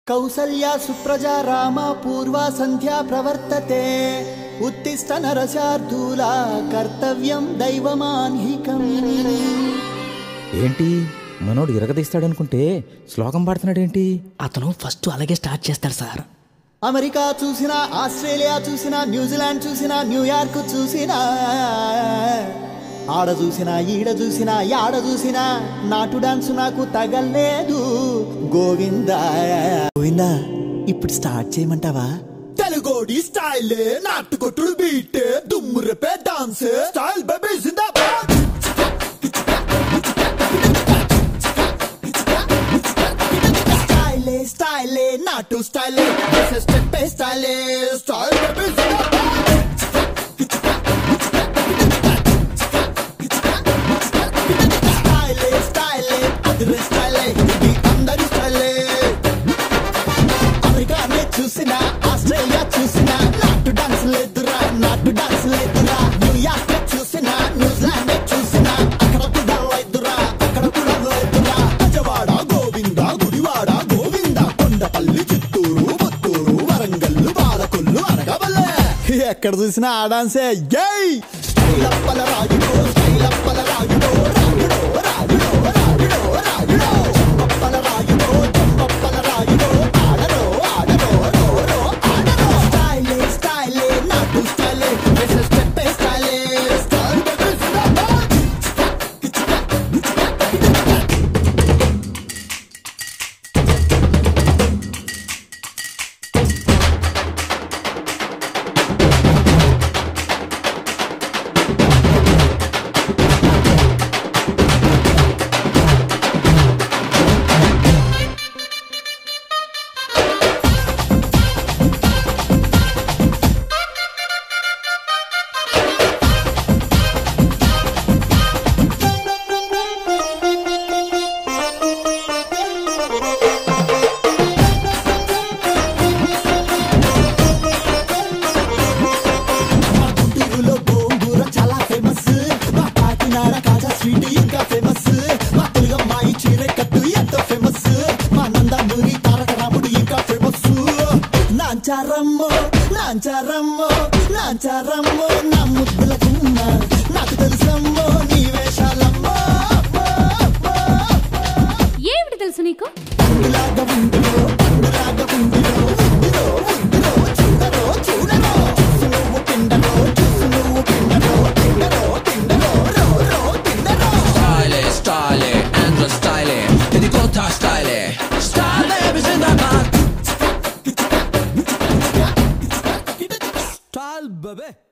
కౌసల్యా సుప్రజా రామ పూర్వా సంధ్యా ప్రవర్తతే ఉత్తిష్ట నరశార్దూల కర్తవ్యం దైవమాన్హికం ఏంటి మనోడు ఇరగదీస్తాడనుకుంటే శ్లోకం పాడుతున్నాడేంటి అతను ఫస్ట్ అలాగే స్టార్ట్ చేస్తాడు సార్ అమెరికా చూసినా ఆస్ట్రేలియా చూసినా న్యూజిలాండ్ చూసినా న్యూయార్క్ చూసినా ఆడ చూసినా ఈడ చూసినా యాడ చూసినా నాటు డాన్స్ నాకు తగలేదు గోవిందా గోవిందా ఇప్పుడు స్టార్ట్ చేయమంటావా తెలుగోడి స్టైల్ నాటు కొట్టుడు బీట్ దుమ్ము రేపే డాన్స్ స్టైల్ బేబీ జిందాబాద్ స్టైలే స్టైలే నాటు స్టైలే స్టెప్ స్టైలే స్టైల్ బేబీ జిందాబాద్ స్టైలే స్టైలే అదిరే స్టైలే ఇది అందరి స్టైలే అమెరికానే చూసినా ఆస్ట్రేలియా చూసినా నాటు డాన్స్ లేదురా నాటు డాన్స్ లేదురా న్యూయార్క్ చూసినా న్యూజిలాండ్ చూసినా అక్కడ కూడా లేదురా అక్కడ కూడా లేదురా బజవాడ గోవింద గుడివాడ గోవింద కొండపల్లి చిత్తూరు పుత్తూరు వరంగల్లు బాలకొల్లు అనగబల్లే ఎక్కడ చూసినా ఆ డాన్సే జై స్టైలప్పల రాజుడో స్టైలప్పల రాజుడో రాజుడో రాజుడో రాజుడో రాజుడో చెంపప్పల రాజుడో చెంపప్పల రాజుడో ఆడరో ఆడరో రో రో ఆడరో స్టైలే స్టైలే నాటు స్టైలే వేసే స్టెప్పే స్టైలే స్టైల్ బేబీ జిందాబాద్ మా గుంటూరులో గోంగూర చాలా ఫేమస్ మా కాకినాడ కాజా స్వీట్ ఇంకా ఫేమస్ మా తెలుగమ్మాయి చీర కట్టు ఎంతో ఫేమస్ మా నందమూరి తారక రాముడు ఇంకా ఫేమస్ నాంచారమ్మో నాంచారమ్మో నాంచారమ్మో నా ముద్దుల గుమ్మ నాకు తెలుసమ్మో నీ వేషాలమ్మో అమ్మో, అమ్మో. ఏమిటి తెలుసు నీకు పండులాగా ఉండిరో పండులాగా ఉండిరో ఉండిరో ఉండిరో చూడరో చూడరో చూసు నువ్వు పిండరో చూసు నువ్వు పిండరో పిండరో పిండరో రో రో పిండరో Style, style, Andrew style, ఇది కొత్త style, style baby జిందాబాద్ చాల్ బబే